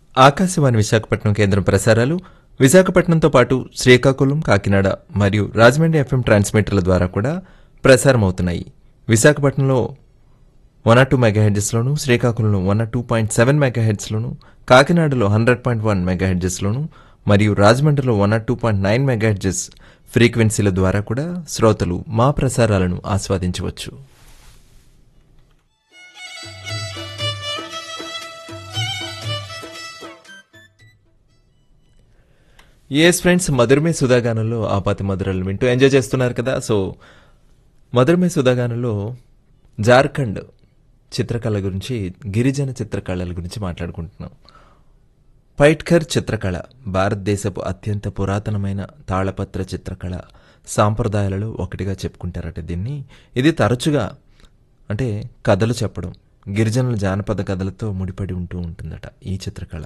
ఆకాశవాణి విశాఖపట్నం కేంద్రం ప్రసారాలు విశాఖపట్నంతో పాటు శ్రీకాకుళం కాకినాడ మరియు రాజమండ్రి ఎఫ్ఎం ట్రాన్స్మిటర్ల ద్వారా కూడా ప్రసారం అవుతున్నాయి విశాఖపట్నంలో వన్ ఆర్ టూ మెగాహెడ్జెస్లోను శ్రీకాకుళంలో one R two point seven మెగాహెడ్స్లోను కాకినాడలో హండ్రెడ్ పాయింట్ వన్ మెగాహెడ్జెస్లోను మరియు రాజమండ్రిలో one R two point nine megahertz ఫ్రీక్వెన్సీల ద్వారా కూడా శ్రోతలు మా ప్రసారాలను ఆస్వాదించవచ్చు ఎస్ ఫ్రెండ్స్ మధురమే సుధాగానంలో ఆపాతి మధురలు వింటూ ఎంజాయ్ చేస్తున్నారు కదా సో మధురమే సుధాగానంలో జార్ఖండ్ చిత్రకళ గురించి గిరిజన చిత్రకళల గురించి మాట్లాడుకుంటున్నాం పైట్కర్ చిత్రకళ భారతదేశపు అత్యంత పురాతనమైన తాళపత్ర చిత్రకళ సాంప్రదాయాలలో ఒకటిగా చెప్పుకుంటారట దీన్ని ఇది తరచుగా అంటే కథలు చెప్పడం గిరిజనుల జానపద కథలతో ముడిపడి ఉంటూ ఉంటుందట ఈ చిత్రకళ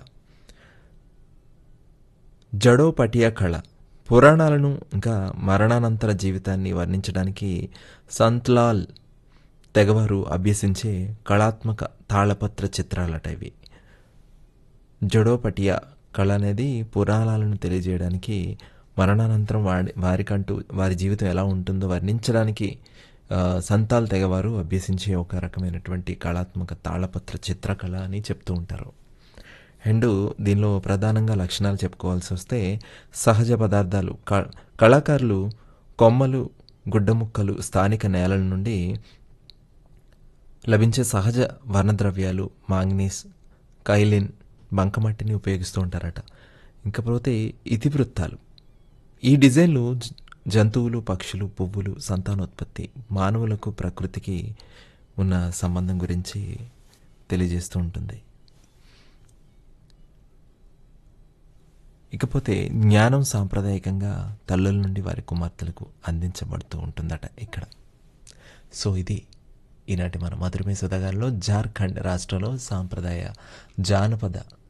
జడో పటియా కళ పురాణాలను ఇంకా మరణానంతర జీవితాన్ని వర్ణించడానికి సంత్లాల్ తెగవారు అభ్యసించే కళాత్మక తాళపత్ర చిత్రాలట ఇవి జడోపటియా కళ అనేది పురాణాలను తెలియజేయడానికి మరణానంతరం వాడి వారికంటూ వారి జీవితం ఎలా ఉంటుందో వర్ణించడానికి ఆ, సంతాల్ తెగవారు అభ్యసించే ఒక రకమైనటువంటి కళాత్మక తాళపత్ర చిత్రకళ అని చెప్తూ ఉంటారు అండ్ దీనిలో ప్రధానంగా లక్షణాలు చెప్పుకోవాల్సి వస్తే సహజ పదార్థాలు క- కళాకారులు కొమ్మలు గుడ్డముక్కలు స్థానిక నేలల నుండి లభించే సహజ వర్ణద్రవ్యాలు మాంగనీస్ కైలిన్ బంకమట్టిని ఉపయోగిస్తూ ఉంటారట ఇంకపోతే ఇతివృత్తాలు ఈ డిజైన్లు జ- జంతువులు పక్షులు పువ్వులు సంతానోత్పత్తి మానవులకు ప్రకృతికి ఉన్న సంబంధం గురించి తెలియజేస్తూ ఉంటుంది ఇకపోతే జ్ఞానం సాంప్రదాయకంగా తల్లుల నుండి వారి కుమార్తెలకు అందించబడుతూ ఉంటుందట ఇక్కడ సో ఇది ఈనాటి మన మధురమే సుధాగారిలో జార్ఖండ్ రాష్ట్రంలో సాంప్రదాయ జానపద